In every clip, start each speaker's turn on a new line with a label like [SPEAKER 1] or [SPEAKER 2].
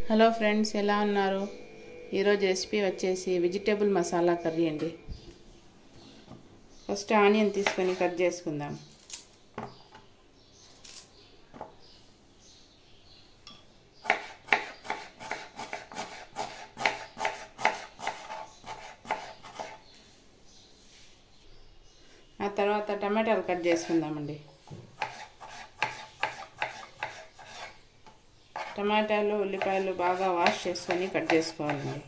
[SPEAKER 1] hello friends ఎలా ఉన్నారు ఈరోజు రెసిపీ వచ్చేసి వెజిటేబుల్ మసాలా కర్రీ అండి ఫస్ట్ ఆనియన్ తీసుకొని కట్ చేసుకుందాం ఆ తర్వాత టమాటాలు కట్ చేసుకుందామండి టమాటాలు ఉల్లిపాయలు బాగా వాష్ చేసుకొని కట్ చేసుకోవాలండి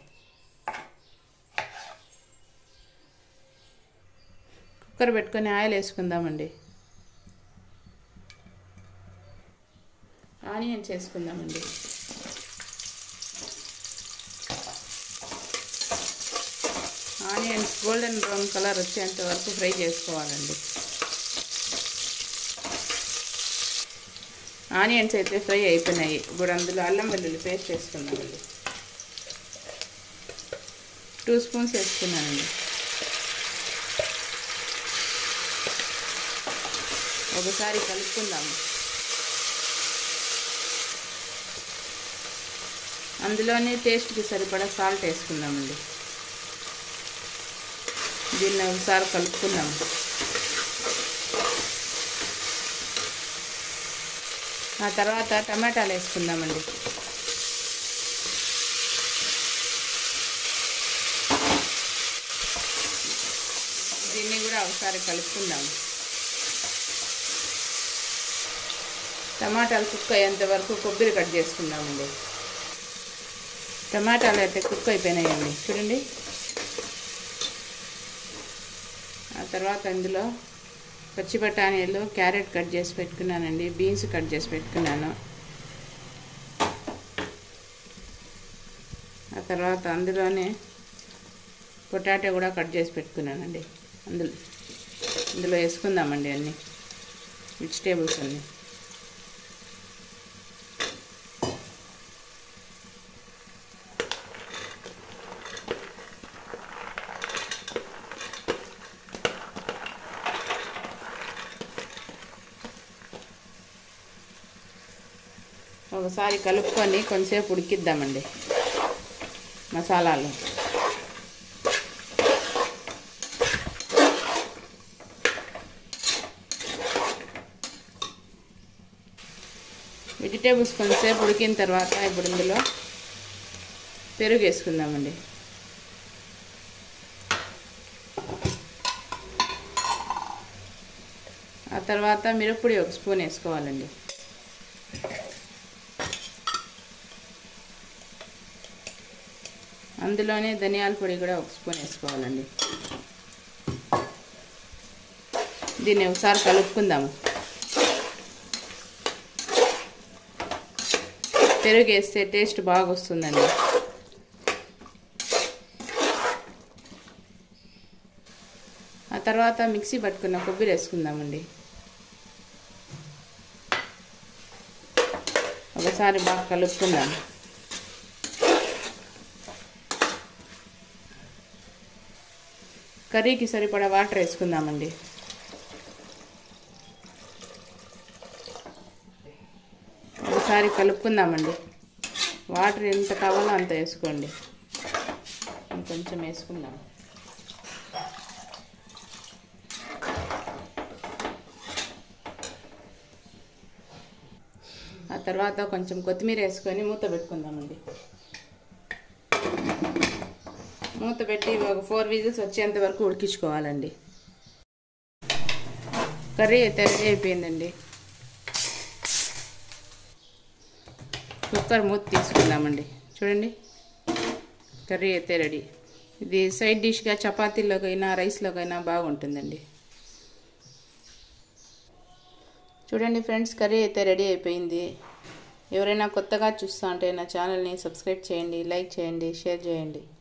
[SPEAKER 1] కుక్కర్ పెట్టుకొని ఆయిల్ వేసుకుందామండి ఆనియన్స్ వేసుకుందామండి ఆనియన్స్ గోల్డెన్ బ్రౌన్ కలర్ వచ్చేంత వరకు ఫ్రై చేసుకోవాలండి ఆనియన్స్ అయితే ఫ్రై అయిపోయినాయి ఇప్పుడు అందులో అల్లం వెల్లుల్లి పేస్ట్ వేసుకుందామండి టూ స్పూన్స్ వేసుకున్నానండి ఒకసారి కలుపుకుందాము అందులోనే టేస్ట్కి సరిపడా సాల్ట్ వేసుకుందామండి దీన్ని ఒకసారి కలుపుకుందాము ఆ తర్వాత టమాటాలు వేసుకుందామండి దీన్ని కూడా ఒకసారి కలుపుకుందాం టమాటాలు కుక్ అయ్యేంత వరకు కొబ్బరి కట్ చేసుకుందామండి టమాటాలు అయితే కుక్ అయిపోయినాయండి చూడండి ఆ తర్వాత అందులో పచ్చి బఠానీలు క్యారెట్ కట్ చేసి పెట్టుకున్నానండి బీన్స్ కట్ చేసి పెట్టుకున్నాను ఆ తర్వాత అందులోనే పొటాటో కూడా కట్ చేసి పెట్టుకున్నానండి అందులో ఇందులో వేసుకుందామండి అన్నీ వెజిటేబుల్స్ అన్నీ ఒకసారి కలుపుకొని కొంచెంసేపు ఉడికిద్దామండి మసాలాలు వెజిటేబుల్స్ కొంచెంసేపు ఉడికిన తర్వాత ఇప్పుడు ఇందులో పెరుగు వేసుకుందామండి ఆ తర్వాత మిరప్పొడి ఒక స్పూన్ వేసుకోవాలండి అందులోనే ధనియాల పొడి కూడా ఒక స్పూన్ వేసుకోవాలండి దీన్ని ఒకసారి కలుపుకుందాము పెరుగు వేస్తే టేస్ట్ బాగా వస్తుందండి ఆ తర్వాత మిక్సీ పట్టుకున్న కొబ్బరి వేసుకుందామండి ఒకసారి బాగా కలుపుకుందాము కర్రీకి సరిపడా వాటర్ వేసుకుందామండి ఒకసారి కలుపుకుందామండి వాటర్ ఎంత కావాలో అంత వేసుకోండి కొంచెం వేసుకుందాం ఆ తర్వాత కొంచెం కొత్తిమీర వేసుకొని మూత పెట్టుకుందామండి మూత పెట్టి ఒక ఫోర్ విజిల్స్ వచ్చేంత వరకు ఉడికించుకోవాలండి కర్రీ అయితే రెడీ అయిపోయిందండి కుక్కర్ మూత తీసుకుందామండి చూడండి కర్రీ అయితే రెడీ ఇది సైడ్ డిష్గా చపాతీలోకైనా రైస్లోకైనా బాగుంటుందండి చూడండి ఫ్రెండ్స్ కర్రీ అయితే రెడీ అయిపోయింది ఎవరైనా కొత్తగా చూస్తూ ఉంటే నా ఛానల్ని సబ్స్క్రైబ్ చేయండి లైక్ చేయండి షేర్ చేయండి